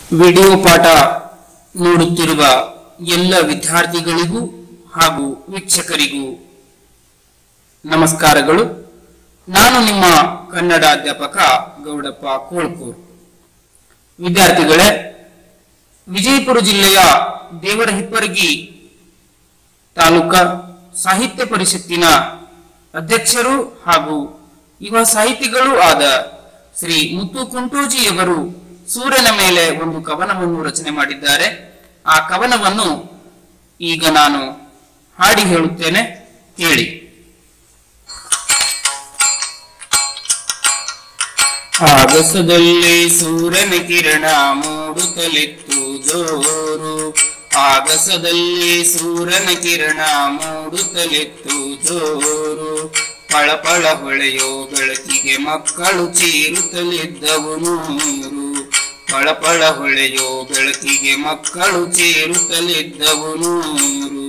video ಪಾಠ ನೋಡುತ್ತಿರುವ ಎಲ್ಲ ವಿದ್ಯಾರ್ಥಿಗಳಿಗೂ ಹಾಗೂ ವೀಕ್ಷಕರಿಗೂ ನಮಸ್ಕಾರಗಳು ನಾನು ನಿಮ್ಮ ಕನ್ನಡ ಅಧ್ಯಾಪಕ ಗೌಡಪ್ಪ ಕೋಳ್ಕೂರ್ ವಿದ್ಯಾರ್ಥಿಗಳೇ ವಿಜಯಪುರ ಜಿಲ್ಲೆಯ ದೇವರ ಹಿಪ್ಪರಗಿ ತಾಲೂಕಾ ಸಾಹಿತ್ಯ ಪರಿಷತ್ತಿನ ಅಧ್ಯಕ್ಷರು ಹಾಗೂ ಯುವ ಸಾಹಿತಿಗಳೂ ಆದ ಶ್ರೀ ಮುತ್ತು ಕುಂಟೋಜಿಯವರು ಸೂರ್ಯನ ಮೇಲೆ ಒಂದು ಕವನವನ್ನು ರಚನೆ ಮಾಡಿದ್ದಾರೆ ಆ ಕವನವನ್ನು ಈಗ ನಾನು ಹಾಡಿ ಹೇಳುತ್ತೇನೆ ಕೇಳಿ ಆಗಸದಲ್ಲಿ ಸೂರ್ಯನ ಕಿರಣ ಮೂಡುತ್ತಲಿತ್ತು ಜೋರು ಆಗಸದಲ್ಲಿ ಸೂರ್ಯನ ಕಿರಣ ಮೂಡುತ್ತಲಿತ್ತು ಜೋರು ಪಳಪಳ ಹೊಳೆಯೋ ಬೆಳಕಿಗೆ ಮಕ್ಕಳು ಚೀರುತ್ತಲಿದ್ದವು ನೂರು ಪಳಪಳ ಹೊಳೆಯೋ ಬೆಳಕಿಗೆ ಮಕ್ಕಳು ಚೀರುತ್ತಲಿದ್ದವು ನೂರು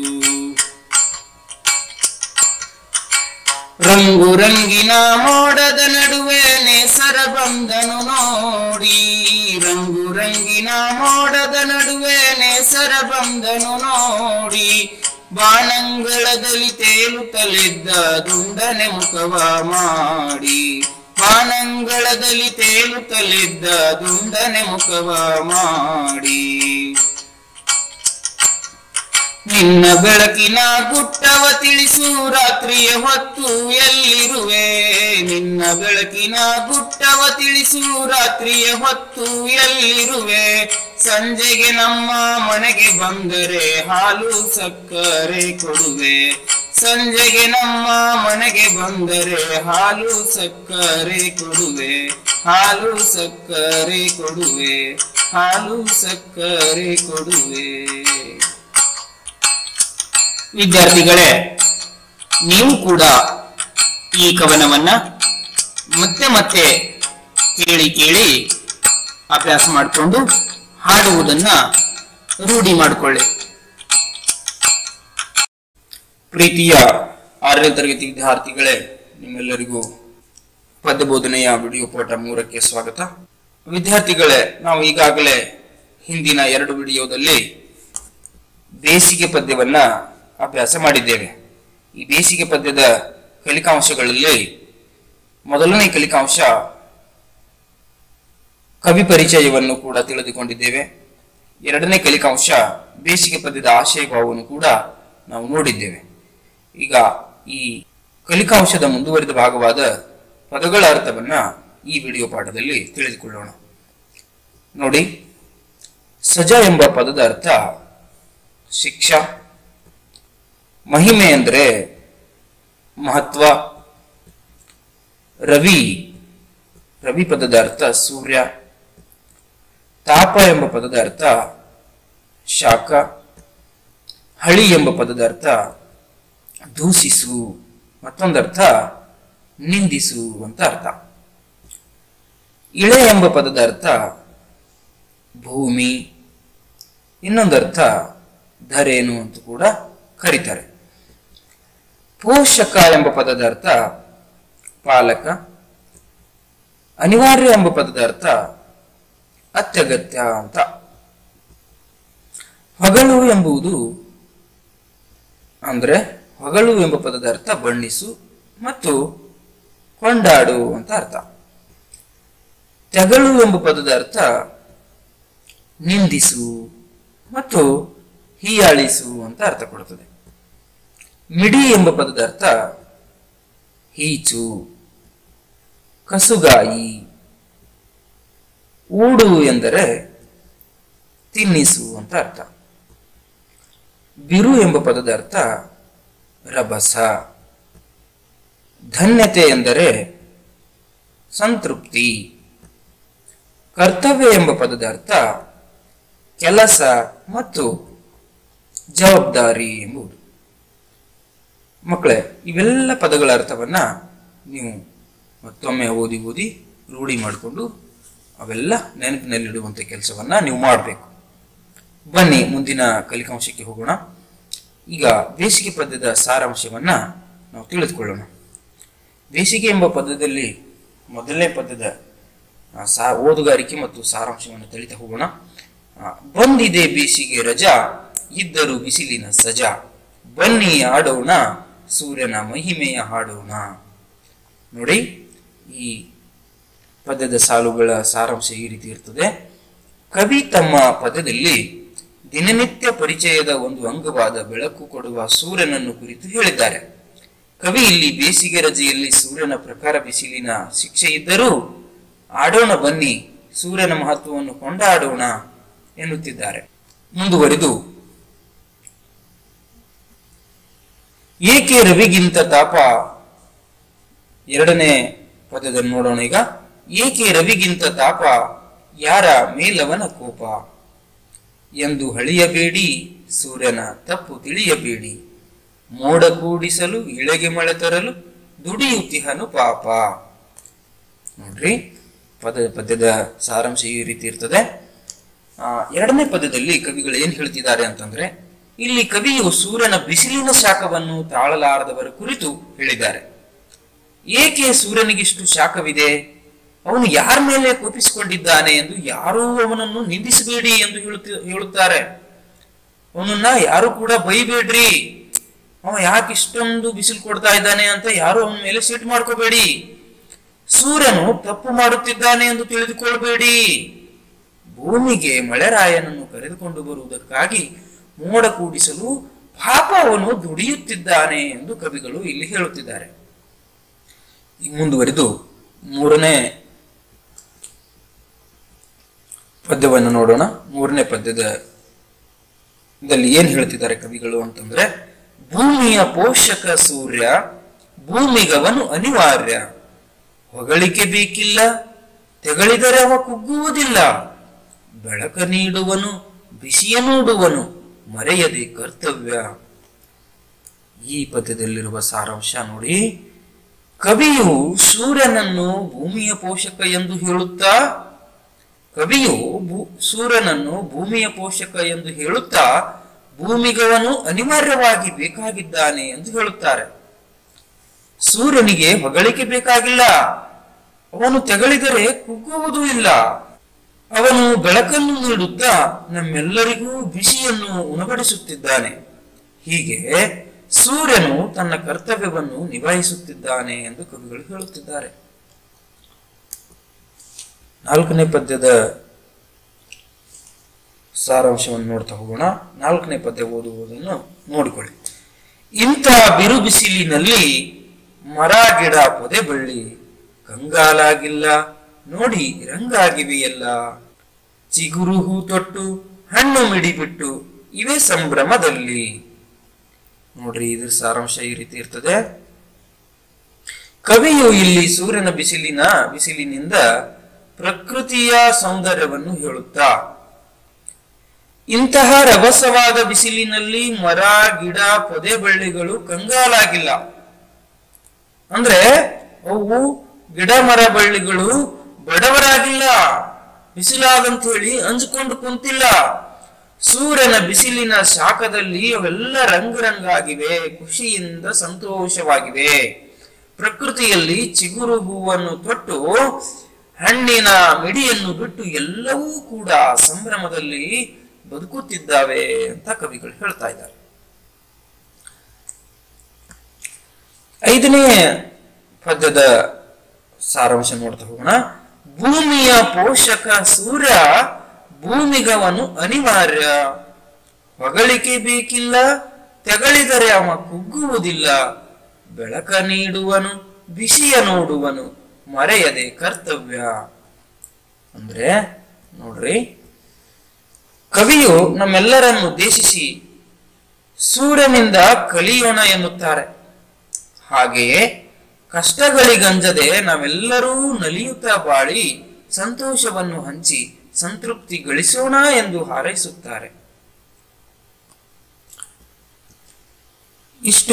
ರಂಗು ರಂಗಿನ ಮೋಡದ ನಡುವೆ ನೇಸರ ಬಂದನು ನೋಡಿ ರಂಗು ರಂಗಿನ ಮೋಡದ ನಡುವೆ ನೇಸರ ಬಂದನು ನೋಡಿ ಬಾಣಂಗಳದಲ್ಲಿ ತೇಲುತ್ತಲಿದ್ದ ದುಂಡನೆ ಮುಖವ ಮಾಡಿ ಬಾಣಂಗಳದಲ್ಲಿ ತೇಲುತ್ತಲಿದ್ದ ದುಂಡನೆ ಮುಖವ ಮಾಡಿ ನಿನ್ನ ಬೆಳಕಿನ ಗುಟ್ಟವ ತಿಳಿಸು ರಾತ್ರಿಯ ಹೊತ್ತು ಎಲ್ಲಿರುವೆ ನಿನ್ನ ಬೆಳಕಿನ ಗುಟ್ಟವ ತಿಳಿಸು ರಾತ್ರಿಯ ಹೊತ್ತು ಎಲ್ಲಿರುವೆ ಸಂಜೆಗೆ ನಮ್ಮ ಮನೆಗೆ ಬಂದರೆ ಹಾಲು ಸಕ್ಕರೆ ಕೊಡುವೆ ಸಂಜೆಗೆ ನಮ್ಮ ಮನೆಗೆ ಬಂದರೆ ಹಾಲು ಸಕ್ಕರೆ ಕೊಡುವೆ ಹಾಲು ಸಕ್ಕರೆ ಕೊಡುವೆ ಹಾಲು ಸಕ್ಕರೆ ಕೊಡುವೆ ವಿದ್ಯಾರ್ಥಿಗಳೇ ನೀವು ಕೂಡ ಈ ಕವನವನ್ನ ಮತ್ತೆ ಮತ್ತೆ ಕೇಳಿ ಕೇಳಿ ಅಭ್ಯಾಸ ಮಾಡಿಕೊಂಡು ಹಾಡುವುದನ್ನ ರೂಢಿ ಮಾಡಿಕೊಳ್ಳಿ ಪ್ರೀತಿಯ ಆರನೇ ತರಗತಿ ವಿದ್ಯಾರ್ಥಿಗಳೇ ನಿಮ್ಮೆಲ್ಲರಿಗೂ ಪದ್ಯ ಬೋಧನೆಯ ವಿಡಿಯೋ ಪಾಠ ಮೂರಕ್ಕೆ ಸ್ವಾಗತ ವಿದ್ಯಾರ್ಥಿಗಳೇ ನಾವು ಈಗಾಗಲೇ ಹಿಂದಿನ ಎರಡು ವಿಡಿಯೋದಲ್ಲಿ ಬೇಸಿಗೆ ಪದ್ಯವನ್ನ ಅಭ್ಯಾಸ ಮಾಡಿದ್ದೇವೆ ಈ ಬೇಸಿಗೆ ಪದ್ಯದ ಕಲಿಕಾಂಶಗಳಲ್ಲಿ ಮೊದಲನೇ ಕಲಿಕಾಂಶ ಕವಿ ಪರಿಚಯವನ್ನು ಕೂಡ ತಿಳಿದುಕೊಂಡಿದ್ದೇವೆ ಎರಡನೇ ಕಲಿಕಾಂಶ ಬೇಸಿಗೆ ಪದ್ಯದ ಆಶಯ ಭಾವವನ್ನು ಕೂಡ ನಾವು ನೋಡಿದ್ದೇವೆ ಈಗ ಈ ಕಲಿಕಾಂಶದ ಮುಂದುವರಿದ ಭಾಗವಾದ ಪದಗಳ ಅರ್ಥವನ್ನ ಈ ವಿಡಿಯೋ ಪಾಠದಲ್ಲಿ ತಿಳಿದುಕೊಳ್ಳೋಣ ನೋಡಿ ಸಜ ಎಂಬ ಪದದ ಅರ್ಥ ಶಿಕ್ಷಾ ಮಹಿಮೆ ಅಂದರೆ ಮಹತ್ವ ರವಿ ರವಿ ಪದದ ಅರ್ಥ ಸೂರ್ಯ ತಾಪ ಎಂಬ ಪದದ ಅರ್ಥ ಶಾಖ ಹಳಿ ಎಂಬ ಪದದ ಅರ್ಥ ದೂಷಿಸು ಮತ್ತೊಂದರ್ಥ ನಿಂದಿಸು ಅಂತ ಅರ್ಥ ಇಳೆ ಎಂಬ ಪದದ ಅರ್ಥ ಭೂಮಿ ಇನ್ನೊಂದರ್ಥ ಧರೇನು ಅಂತ ಕೂಡ ಕರೀತಾರೆ ಪೋಷಕ ಎಂಬ ಪದದ ಅರ್ಥ ಪಾಲಕ ಅನಿವಾರ್ಯ ಎಂಬ ಪದದ ಅರ್ಥ ಅತ್ಯಗತ್ಯ ಅಂತ ಹೊಗಳು ಎಂಬುದು ಅಂದ್ರೆ ಹೊಗಳು ಎಂಬ ಪದದ ಅರ್ಥ ಬಣ್ಣಿಸು ಮತ್ತು ಕೊಂಡಾಡು ಅಂತ ಅರ್ಥ ತೆಗಳು ಎಂಬ ಪದದ ಅರ್ಥ ನಿಂದಿಸು ಮತ್ತು ಹೀಯಾಳಿಸು ಅಂತ ಅರ್ಥ ಕೊಡುತ್ತದೆ ಮಿಡಿ ಎಂಬ ಪದದ ಅರ್ಥ ಹೀಚು ಕಸುಗಾಯಿ ಊಡು ಎಂದರೆ ತಿನ್ನಿಸು ಅಂತ ಅರ್ಥ ಬಿರು ಎಂಬ ಪದದ ಅರ್ಥ ರಭಸ ಧನ್ಯತೆ ಎಂದರೆ ಸಂತೃಪ್ತಿ ಕರ್ತವ್ಯ ಎಂಬ ಪದದ ಅರ್ಥ ಕೆಲಸ ಮತ್ತು ಜವಾಬ್ದಾರಿ ಎಂಬುದು ಮಕ್ಕಳೇ ಇವೆಲ್ಲ ಪದಗಳ ಅರ್ಥವನ್ನ ನೀವು ಮತ್ತೊಮ್ಮೆ ಓದಿ ಓದಿ ರೂಢಿ ಮಾಡಿಕೊಂಡು ಅವೆಲ್ಲ ನೆನಪಿನಲ್ಲಿಡುವಂಥ ಕೆಲಸವನ್ನ ನೀವು ಮಾಡಬೇಕು ಬನ್ನಿ ಮುಂದಿನ ಕಲಿಕಾಂಶಕ್ಕೆ ಹೋಗೋಣ ಈಗ ಬೇಸಿಗೆ ಪದ್ಯದ ಸಾರಾಂಶವನ್ನ ನಾವು ತಿಳಿದುಕೊಳ್ಳೋಣ ಬೇಸಿಗೆ ಎಂಬ ಪದದಲ್ಲಿ ಮೊದಲನೇ ಪದ್ಯದ ಆ, ಸಾ ಓದುಗಾರಿಕೆ ಮತ್ತು ಸಾರಾಂಶವನ್ನು ತಿಳಿತಾ ಹೋಗೋಣ ಆ, ಬಂದಿದೆ ಬೇಸಿಗೆ ರಜಾ ಇದ್ದರು ಬಿಸಿಲಿನ ಸಜಾ ಬನ್ನಿ ಆಡೋಣ ಸೂರ್ಯನ ಮಹಿಮೆಯ ಹಾಡೋಣ ನೋಡಿ ಈ ಪದ್ಯದ ಸಾಲುಗಳ ಸಾರಾಂಶ ಈ ರೀತಿ ಇರ್ತದೆ ಕವಿ ತಮ್ಮ ಪದದಲ್ಲಿ ದಿನನಿತ್ಯ ಪರಿಚಯದ ಒಂದು ಅಂಗವಾದ ಬೆಳಕು ಕೊಡುವ ಸೂರ್ಯನನ್ನು ಕುರಿತು ಹೇಳಿದ್ದಾರೆ ಕವಿ ಇಲ್ಲಿ ಬೇಸಿಗೆ ರಜೆಯಲ್ಲಿ ಸೂರ್ಯನ ಪ್ರಕಾರ ಬಿಸಿಲಿನ ಶಿಕ್ಷೆ ಇದ್ದರೂ ಆಡೋಣ ಬನ್ನಿ ಸೂರ್ಯನ ಮಹತ್ವವನ್ನು ಕೊಂಡಾಡೋಣ ಎನ್ನುತ್ತಿದ್ದಾರೆ ಮುಂದುವರಿದು ಏಕೆ ರವಿಗಿಂತ ತಾಪ ಎರಡನೇ ಪದದಲ್ಲಿ ನೋಡೋಣ ಈಗ ಏಕೆ ರವಿಗಿಂತ ತಾಪ ಯಾರ ಮೇಲವನ ಕೋಪ ಎಂದು ಹಳಿಯಬೇಡಿ ಸೂರ್ಯನ ತಪ್ಪು ತಿಳಿಯಬೇಡಿ ಮೋಡ ಕೂಡಿಸಲು ಇಳೆಗೆ ಮಳೆ ತರಲು ದುಡಿಯುತ್ತಿಹನು ಪಾಪ ನೋಡ್ರಿ ಪದ ಪದ್ಯದ ಸಾರಾಂಶ ಈ ರೀತಿ ಇರ್ತದೆ ಆ, ಎರಡನೇ ಪದದಲ್ಲಿ ಕವಿಗಳು ಏನ್ ಹೇಳ್ತಿದ್ದಾರೆ ಅಂತಂದ್ರೆ ಇಲ್ಲಿ ಕವಿಯು ಸೂರ್ಯನ ಬಿಸಿಲಿನ ಶಾಖವನ್ನು ತಾಳಲಾರದವರ ಕುರಿತು ಹೇಳಿದ್ದಾರೆ ಏಕೆ ಸೂರ್ಯನಿಗಿಷ್ಟು ಶಾಖವಿದೆ ಅವನು ಯಾರ ಮೇಲೆ ಕೋಪಿಸಿಕೊಂಡಿದ್ದಾನೆ ಎಂದು ಯಾರೂ ಅವನನ್ನು ನಿಂದಿಸಬೇಡಿ ಎಂದು ಹೇಳುತ್ತಿ ಹೇಳುತ್ತಾರೆ ಅವನನ್ನ ಯಾರು ಕೂಡ ಬೈಬೇಡ್ರಿ ಅವ ಯಾಕೆ ಇಷ್ಟೊಂದು ಬಿಸಿಲು ಕೊಡ್ತಾ ಇದ್ದಾನೆ ಅಂತ ಯಾರು ಅವನ ಮೇಲೆ ಸಿಟ್ಟು ಮಾಡ್ಕೋಬೇಡಿ ಸೂರ್ಯನು ತಪ್ಪು ಮಾಡುತ್ತಿದ್ದಾನೆ ಎಂದು ತಿಳಿದುಕೊಳ್ಬೇಡಿ ಭೂಮಿಗೆ ಮಳೆರಾಯನನ್ನು ಕರೆದುಕೊಂಡು ಬರುವುದಕ್ಕಾಗಿ ಮೋಡ ಕೂಡಿಸಲು ಪಾಪ ಅವನು ದುಡಿಯುತ್ತಿದ್ದಾನೆ ಎಂದು ಕವಿಗಳು ಇಲ್ಲಿ ಹೇಳುತ್ತಿದ್ದಾರೆ ಈಗ ಮುಂದುವರಿದು ಮೂರನೇ ಪದ್ಯವನ್ನು ನೋಡೋಣ ಮೂರನೇ ಪದ್ಯದ ದಲ್ಲಿ ಏನ್ ಹೇಳ್ತಿದ್ದಾರೆ ಕವಿಗಳು ಅಂತಂದ್ರೆ ಭೂಮಿಯ ಪೋಷಕ ಸೂರ್ಯ ಭೂಮಿಗವನು ಅನಿವಾರ್ಯ ಹೊಗಳಿಕೆ ಬೇಕಿಲ್ಲ ತೆಗಳಿದರೆ ಅವ ಕುಗ್ಗುವುದಿಲ್ಲ ಬೆಳಕ ನೀಡುವನು ಬಿಸಿಯ ನೋಡುವನು ಮರೆಯದೆ ಕರ್ತವ್ಯ ಈ ಪದ್ಯದಲ್ಲಿರುವ ಸಾರಾಂಶ ನೋಡಿ ಕವಿಯು ಸೂರ್ಯನನ್ನು ಭೂಮಿಯ ಪೋಷಕ ಎಂದು ಹೇಳುತ್ತಾ ಕವಿಯು ಭೂ- ಸೂರ್ಯನನ್ನು ಭೂಮಿಯ ಪೋಷಕ ಎಂದು ಹೇಳುತ್ತಾ ಭೂಮಿಗವನು ಅನಿವಾರ್ಯವಾಗಿ ಬೇಕಾಗಿದ್ದಾನೆ ಎಂದು ಹೇಳುತ್ತಾರೆ ಸೂರ್ಯನಿಗೆ ಹೊಗಳಿಕೆ ಬೇಕಾಗಿಲ್ಲ ಅವನು ತೆಗಳಿದರೆ ಕುಗ್ಗುವುದೂ ಇಲ್ಲ ಅವನು ಬೆಳಕನ್ನು ನೀಡುತ್ತಾ ನಮ್ಮೆಲ್ಲರಿಗೂ ಬಿಸಿಯನ್ನು ಉಣಬಡಿಸುತ್ತಿದ್ದಾನೆ ಹೀಗೆ ಸೂರ್ಯನು ತನ್ನ ಕರ್ತವ್ಯವನ್ನು ನಿಭಾಯಿಸುತ್ತಿದ್ದಾನೆ ಎಂದು ಕವಿಗಳು ಹೇಳುತ್ತಿದ್ದಾರೆ ನಾಲ್ಕನೇ ಪದ್ಯದ ಸಾರಾಂಶವನ್ನು ನೋಡ್ತಾ ಹೋಗೋಣ ನಾಲ್ಕನೇ ಪದ್ಯ ಓದುವುದನ್ನು ನೋಡಿಕೊಳ್ಳಿ ಇಂಥ ಬಿರು ಬಿಸಿಲಿನಲ್ಲಿ ಮರ ಗಿಡ ಪೊದೆ ಬಳ್ಳಿ ಕಂಗಾಲಾಗಿಲ್ಲ ನೋಡಿ ರಂಗಾಗಿವೆಯಲ್ಲ ಚಿಗುರು ಹೂ ತೊಟ್ಟು ಹಣ್ಣು ಮಿಡಿಬಿಟ್ಟು ಇವೇ ಸಂಭ್ರಮದಲ್ಲಿ ನೋಡ್ರಿ ಇದ್ರ ಸಾರಾಂಶ ಈ ರೀತಿ ಇರ್ತದೆ ಕವಿಯು ಇಲ್ಲಿ ಸೂರ್ಯನ ಬಿಸಿಲಿನ ಬಿಸಿಲಿನಿಂದ ಪ್ರಕೃತಿಯ ಸೌಂದರ್ಯವನ್ನು ಹೇಳುತ್ತಾ ಇಂತಹ ರಭಸವಾದ ಬಿಸಿಲಿನಲ್ಲಿ ಮರ ಗಿಡ ಪೊದೆ ಬಳ್ಳಿಗಳು ಕಂಗಾಲಾಗಿಲ್ಲ ಅಂದ್ರೆ ಅವು ಗಿಡ ಮರ ಬಳ್ಳಿಗಳು ಬಡವರಾಗಿಲ್ಲ ಬಿಸಿಲಾದಂತ ಹೇಳಿ ಅಂಜಿಕೊಂಡು ಕುಂತಿಲ್ಲ ಸೂರ್ಯನ ಬಿಸಿಲಿನ ಶಾಖದಲ್ಲಿ ಅವೆಲ್ಲ ರಂಗುರಂಗಾಗಿವೆ ಖುಷಿಯಿಂದ ಸಂತೋಷವಾಗಿವೆ ಪ್ರಕೃತಿಯಲ್ಲಿ ಚಿಗುರು ಹೂವನ್ನು ತೊಟ್ಟು ಹಣ್ಣಿನ ಮಿಡಿಯನ್ನು ಬಿಟ್ಟು ಎಲ್ಲವೂ ಕೂಡ ಸಂಭ್ರಮದಲ್ಲಿ ಬದುಕುತ್ತಿದ್ದಾವೆ ಅಂತ ಕವಿಗಳು ಹೇಳ್ತಾ ಇದ್ದಾರೆ ಐದನೇ ಪದ್ಯದ ಸಾರಾಂಶ ನೋಡ್ತಾ ಹೋಗೋಣ ಭೂಮಿಯ ಪೋಷಕ ಸೂರ್ಯ ಭೂಮಿಗವನು ಅನಿವಾರ್ಯ ಹೊಗಳಿಕೆ ಬೇಕಿಲ್ಲ ತೆಗಳಿದರೆ ಅವ ಕುಗ್ಗುವುದಿಲ್ಲ ಬೆಳಕ ನೀಡುವನು ಬಿಸಿಯ ನೋಡುವನು ಮರೆಯದೆ ಕರ್ತವ್ಯ ಅಂದ್ರೆ ನೋಡ್ರಿ ಕವಿಯು ನಮ್ಮೆಲ್ಲರನ್ನು ಉದ್ದೇಶಿಸಿ ಸೂರ್ಯನಿಂದ ಕಲಿಯೋಣ ಎನ್ನುತ್ತಾರೆ ಹಾಗೆಯೇ ಕಷ್ಟಗಳಿಗಂಜದೆ ನಾವೆಲ್ಲರೂ ನಲಿಯುತ್ತಾ ಬಾಳಿ ಸಂತೋಷವನ್ನು ಹಂಚಿ ಸಂತೃಪ್ತಿ ಗಳಿಸೋಣ ಎಂದು ಹಾರೈಸುತ್ತಾರೆ ಇಷ್ಟು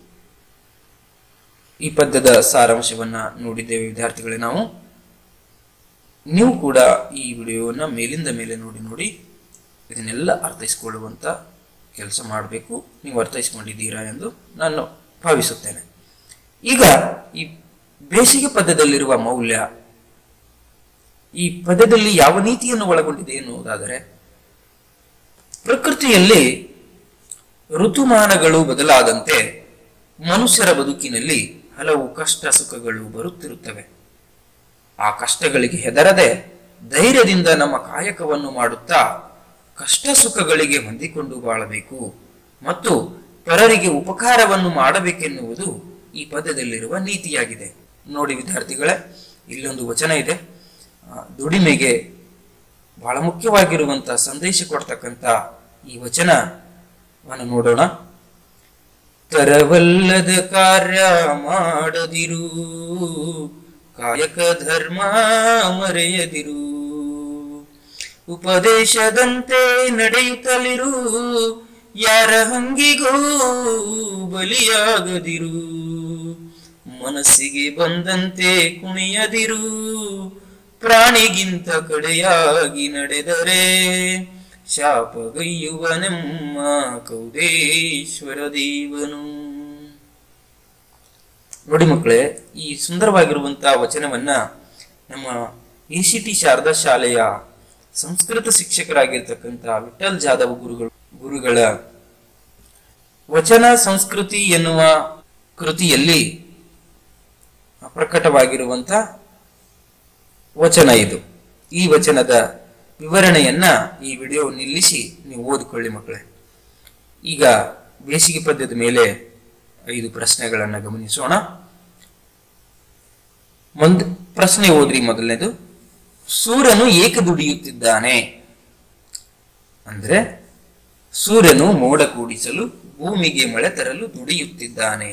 ಈ ಪದ್ಯದ ಸಾರಾಂಶವನ್ನ ನೋಡಿದ್ದೇವೆ ವಿದ್ಯಾರ್ಥಿಗಳೇ ನಾವು ನೀವು ಕೂಡ ಈ ವಿಡಿಯೋವನ್ನ ಮೇಲಿಂದ ಮೇಲೆ ನೋಡಿ ನೋಡಿ ಇದನ್ನೆಲ್ಲ ಅರ್ಥೈಸಿಕೊಳ್ಳುವಂತ ಕೆಲಸ ಮಾಡಬೇಕು ನೀವು ಅರ್ಥೈಸಿಕೊಂಡಿದ್ದೀರಾ ಎಂದು ನಾನು ಭಾವಿಸುತ್ತೇನೆ ಈಗ ಈ ಬೇಸಿಗೆ ಪದ್ಯದಲ್ಲಿರುವ ಮೌಲ್ಯ ಈ ಪದ್ಯದಲ್ಲಿ ಯಾವ ನೀತಿಯನ್ನು ಒಳಗೊಂಡಿದೆ ಎನ್ನುವುದಾದರೆ ಪ್ರಕೃತಿಯಲ್ಲಿ ಋತುಮಾನಗಳು ಬದಲಾದಂತೆ ಮನುಷ್ಯರ ಬದುಕಿನಲ್ಲಿ ಹಲವು ಕಷ್ಟ ಸುಖಗಳು ಬರುತ್ತಿರುತ್ತವೆ ಆ ಕಷ್ಟಗಳಿಗೆ ಹೆದರದೆ ಧೈರ್ಯದಿಂದ ನಮ್ಮ ಕಾಯಕವನ್ನು ಮಾಡುತ್ತಾ ಕಷ್ಟ ಸುಖಗಳಿಗೆ ಹೊಂದಿಕೊಂಡು ಬಾಳಬೇಕು ಮತ್ತು ಪರರಿಗೆ ಉಪಕಾರವನ್ನು ಮಾಡಬೇಕೆನ್ನುವುದು ಈ ಪದ್ಯದಲ್ಲಿರುವ ನೀತಿಯಾಗಿದೆ ನೋಡಿ ವಿದ್ಯಾರ್ಥಿಗಳೇ ಇಲ್ಲೊಂದು ವಚನ ಇದೆ ಆ, ದುಡಿಮೆಗೆ ಬಹಳ ಮುಖ್ಯವಾಗಿರುವಂತ ಸಂದೇಶ ಕೊಡ್ತಕ್ಕಂಥ ಈ ವಚನವನ್ನು ನೋಡೋಣ ತರವಲ್ಲದ ಕಾರ್ಯ ಮಾಡದಿರು ಕಾಯಕ ಧರ್ಮ ಮರೆಯದಿರು ಉಪದೇಶದಂತೆ ನಡೆಯುತ್ತಲಿರು ಯಾರ ಹಂಗಿಗೂ ಬಲಿಯಾಗದಿರು ಮನಸ್ಸಿಗೆ ಬಂದಂತೆ ಕುಣಿಯದಿರು ಪ್ರಾಣಿಗಿಂತ ಕಡೆಯಾಗಿ ನಡೆದರೆ ಶಾಪಗೈಯುವನೆಮ್ಮ ಕೌದೇಶ್ವರ ದೇವನು ನೋಡಿ ಮಕ್ಕಳೇ ಈ ಸುಂದರವಾಗಿರುವಂತಹ ವಚನವನ್ನ ನಮ್ಮ ಎ ಸಿ ಟಿ ಶಾರದಾ ಶಾಲೆಯ ಸಂಸ್ಕೃತ ಶಿಕ್ಷಕರಾಗಿರ್ತಕ್ಕಂಥ ವಿಠಲ್ ಜಾಧವ್ ಗುರುಗಳು ಗುರುಗಳ ವಚನ ಸಂಸ್ಕೃತಿ ಎನ್ನುವ ಕೃತಿಯಲ್ಲಿ ಪ್ರಕಟವಾಗಿರುವಂತ ವಚನ ಇದು ಈ ವಚನದ ವಿವರಣೆಯನ್ನ ಈ ವಿಡಿಯೋ ನಿಲ್ಲಿಸಿ ನೀವು ಓದಿಕೊಳ್ಳಿ ಮಕ್ಕಳೇ ಈಗ ಬೇಸಿಗೆ ಪದ್ಯದ ಮೇಲೆ ಐದು ಪ್ರಶ್ನೆಗಳನ್ನ ಗಮನಿಸೋಣ ಮುಂದ್ ಪ್ರಶ್ನೆ ಓದ್ರಿ ಮೊದಲನೇದು ಸೂರ್ಯನು ಏಕೆ ದುಡಿಯುತ್ತಿದ್ದಾನೆ ಅಂದ್ರೆ ಸೂರ್ಯನು ಮೋಡ ಕೂಡಿಸಲು ಭೂಮಿಗೆ ಮಳೆ ತರಲು ದುಡಿಯುತ್ತಿದ್ದಾನೆ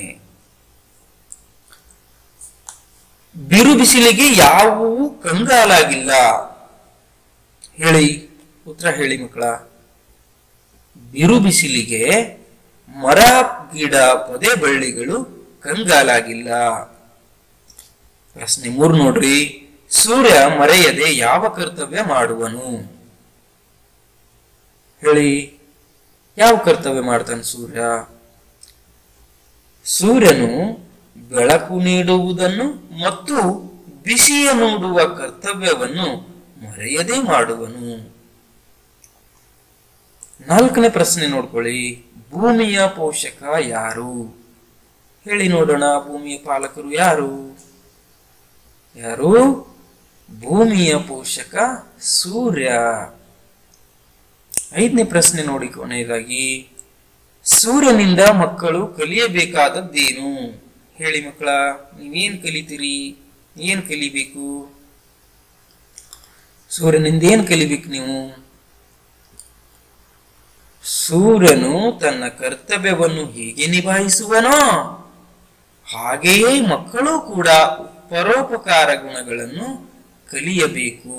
ಬಿರು ಬಿಸಿಲಿಗೆ ಯಾವುವು ಕಂಗಾಲಾಗಿಲ್ಲ ಹೇಳಿ ಉತ್ತರ ಹೇಳಿ ಮಕ್ಕಳ ಬಿರು ಬಿಸಿಲಿಗೆ ಮರ ಗಿಡ ಪೊದೆ ಬಳ್ಳಿಗಳು ಕಂಗಾಲಾಗಿಲ್ಲ ಪ್ರಶ್ನೆ ಮೂರು ನೋಡ್ರಿ ಸೂರ್ಯ ಮರೆಯದೆ ಯಾವ ಕರ್ತವ್ಯ ಮಾಡುವನು ಹೇಳಿ ಯಾವ ಕರ್ತವ್ಯ ಮಾಡ್ತಾನೆ ಸೂರ್ಯ ಸೂರ್ಯನು ಬೆಳಕು ನೀಡುವುದನ್ನು ಮತ್ತು ಬಿಸಿಯ ನೋಡುವ ಕರ್ತವ್ಯವನ್ನು ಮರೆಯದೆ ಮಾಡುವನು ನಾಲ್ಕನೇ ಪ್ರಶ್ನೆ ನೋಡ್ಕೊಳ್ಳಿ ಭೂಮಿಯ ಪೋಷಕ ಯಾರು ಹೇಳಿ ನೋಡೋಣ ಭೂಮಿಯ ಪಾಲಕರು ಯಾರು ಯಾರು ಭೂಮಿಯ ಪೋಷಕ ಸೂರ್ಯ ಐದನೇ ಪ್ರಶ್ನೆ ನೋಡಿ ಕೊನೆಯದಾಗಿ ಸೂರ್ಯನಿಂದ ಮಕ್ಕಳು ಕಲಿಯಬೇಕಾದದ್ದೇನು ಹೇಳಿ ಮಕ್ಕಳ ನೀವೇನ್ ಕಲಿತೀರಿ ಏನ್ ಕಲಿಬೇಕು ಸೂರ್ಯನಿಂದ ಏನ್ ಕಲಿಬೇಕು ನೀವು ಸೂರ್ಯನು ತನ್ನ ಕರ್ತವ್ಯವನ್ನು ಹೇಗೆ ನಿಭಾಯಿಸುವನೋ ಹಾಗೆಯೇ ಮಕ್ಕಳು ಕೂಡ ಪರೋಪಕಾರ ಗುಣಗಳನ್ನು ಕಲಿಯಬೇಕು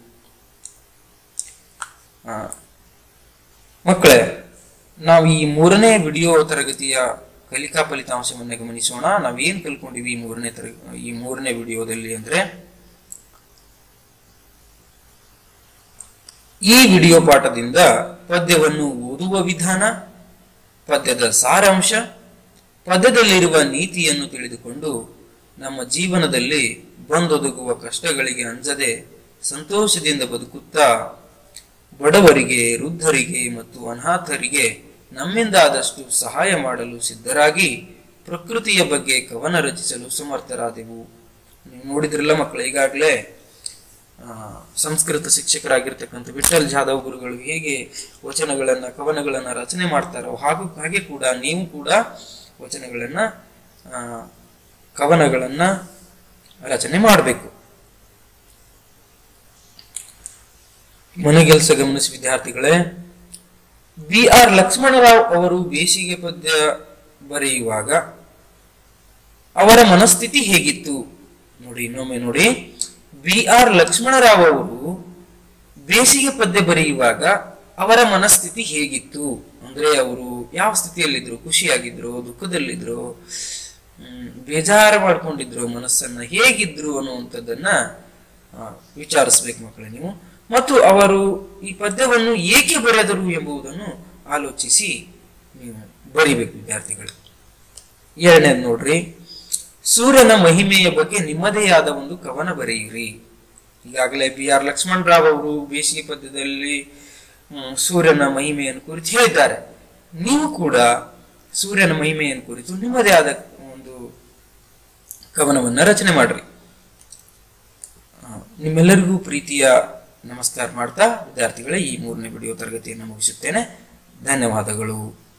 ಆ, ಮಕ್ಕಳೇ ನಾವು ಈ ಮೂರನೇ ವಿಡಿಯೋ ತರಗತಿಯ ಕಲಿಕಾ ಫಲಿತಾಂಶವನ್ನು ಗಮನಿಸೋಣ ನಾವೇನ್ ಕಲ್ಕೊಂಡಿವಿ ಈ ಮೂರನೇ ತರ ಈ ಮೂರನೇ ವಿಡಿಯೋದಲ್ಲಿ ಅಂದ್ರೆ ಈ ವಿಡಿಯೋ ಪಾಠದಿಂದ ಪದ್ಯವನ್ನು ಓದುವ ವಿಧಾನ ಪದ್ಯದ ಸಾರಾಂಶ ಪದ್ಯದಲ್ಲಿರುವ ನೀತಿಯನ್ನು ತಿಳಿದುಕೊಂಡು ನಮ್ಮ ಜೀವನದಲ್ಲಿ ಬಂದೊದಗುವ ಕಷ್ಟಗಳಿಗೆ ಅಂಜದೆ ಸಂತೋಷದಿಂದ ಬದುಕುತ್ತಾ ಬಡವರಿಗೆ ವೃದ್ಧರಿಗೆ ಮತ್ತು ಅನಾಥರಿಗೆ ನಮ್ಮಿಂದ ಆದಷ್ಟು ಸಹಾಯ ಮಾಡಲು ಸಿದ್ಧರಾಗಿ ಪ್ರಕೃತಿಯ ಬಗ್ಗೆ ಕವನ ರಚಿಸಲು ಸಮರ್ಥರಾದೆವು ನೀವು ನೋಡಿದ್ರಲ್ಲ ಮಕ್ಕಳು ಈಗಾಗಲೇ ಆ, ಸಂಸ್ಕೃತ ಶಿಕ್ಷಕರಾಗಿರ್ತಕ್ಕಂಥ ವಿಠಲ್ ಜಾಧವ್ ಗುರುಗಳು ಹೇಗೆ ವಚನಗಳನ್ನ ಕವನಗಳನ್ನ ರಚನೆ ಮಾಡ್ತಾರೋ ಹಾಗೂ ಹಾಗೆ ಕೂಡ ನೀವು ಕೂಡ ವಚನಗಳನ್ನ ಆ, ಕವನಗಳನ್ನ ರಚನೆ ಮಾಡಬೇಕು ಮನೆಗೆಲಸ ಗಮನಿಸಿ ವಿದ್ಯಾರ್ಥಿಗಳೇ ಬಿ ಆರ್ ಲಕ್ಷ್ಮಣರಾವ್ ಅವರು ಬೇಸಿಗೆ ಪದ್ಯ ಬರೆಯುವಾಗ ಅವರ ಮನಸ್ಥಿತಿ ಹೇಗಿತ್ತು ನೋಡಿ ಇನ್ನೊಮ್ಮೆ ನೋಡಿ ಬಿ ಆರ್ ಲಕ್ಷ್ಮಣರಾವ್ ಅವರು ಬೇಸಿಗೆ ಪದ್ಯ ಬರೆಯುವಾಗ ಅವರ ಮನಸ್ಥಿತಿ ಹೇಗಿತ್ತು ಅಂದ್ರೆ ಅವರು ಯಾವ ಸ್ಥಿತಿಯಲ್ಲಿದ್ರು ಖುಷಿಯಾಗಿದ್ರು ದುಃಖದಲ್ಲಿದ್ರು ಹ್ಮ್, ಬೇಜಾರು ಮಾಡ್ಕೊಂಡಿದ್ರು ಮನಸ್ಸನ್ನ ಹೇಗಿದ್ರು ಅನ್ನುವಂಥದ್ದನ್ನ ಆ, ವಿಚಾರಿಸ್ಬೇಕು ಮಕ್ಕಳೇ ನೀವು ಮತ್ತು ಅವರು ಈ ಪದ್ಯವನ್ನು ಏಕೆ ಬರೆದರು ಎಂಬುದನ್ನು ಆಲೋಚಿಸಿ ನೀವು ಬರಿಬೇಕು ವಿದ್ಯಾರ್ಥಿಗಳು ಎರಡನೇದು ನೋಡ್ರಿ ಸೂರ್ಯನ ಮಹಿಮೆಯ ಬಗ್ಗೆ ನಿಮ್ಮದೇ ಆದ ಒಂದು ಕವನ ಬರೆಯಿರಿ ಈಗಾಗಲೇ ಬಿ ಆರ್ ಲಕ್ಷ್ಮಣ್ ರಾವ್ ಅವರು ಬೇಸಿಗೆ ಪದ್ಯದಲ್ಲಿ ಹ್ಮ್, ಸೂರ್ಯನ ಮಹಿಮೆಯನ್ನು ಕುರಿತು ಹೇಳಿದ್ದಾರೆ ನೀವು ಕೂಡ ಸೂರ್ಯನ ಮಹಿಮೆಯನ್ನು ಕುರಿತು ನಿಮ್ಮದೇ ಆದ ಒಂದು ಕವನವನ್ನು ರಚನೆ ಮಾಡ್ರಿ ಆ, ನಿಮ್ಮೆಲ್ಲರಿಗೂ ಪ್ರೀತಿಯ ನಮಸ್ಕಾರ ಮಾಡ್ತಾ ವಿದ್ಯಾರ್ಥಿಗಳೇ ಈ ಮೂರನೇ ವಿಡಿಯೋ ತರಗತಿಯನ್ನು ಮುಗಿಸುತ್ತೇನೆ ಧನ್ಯವಾದಗಳು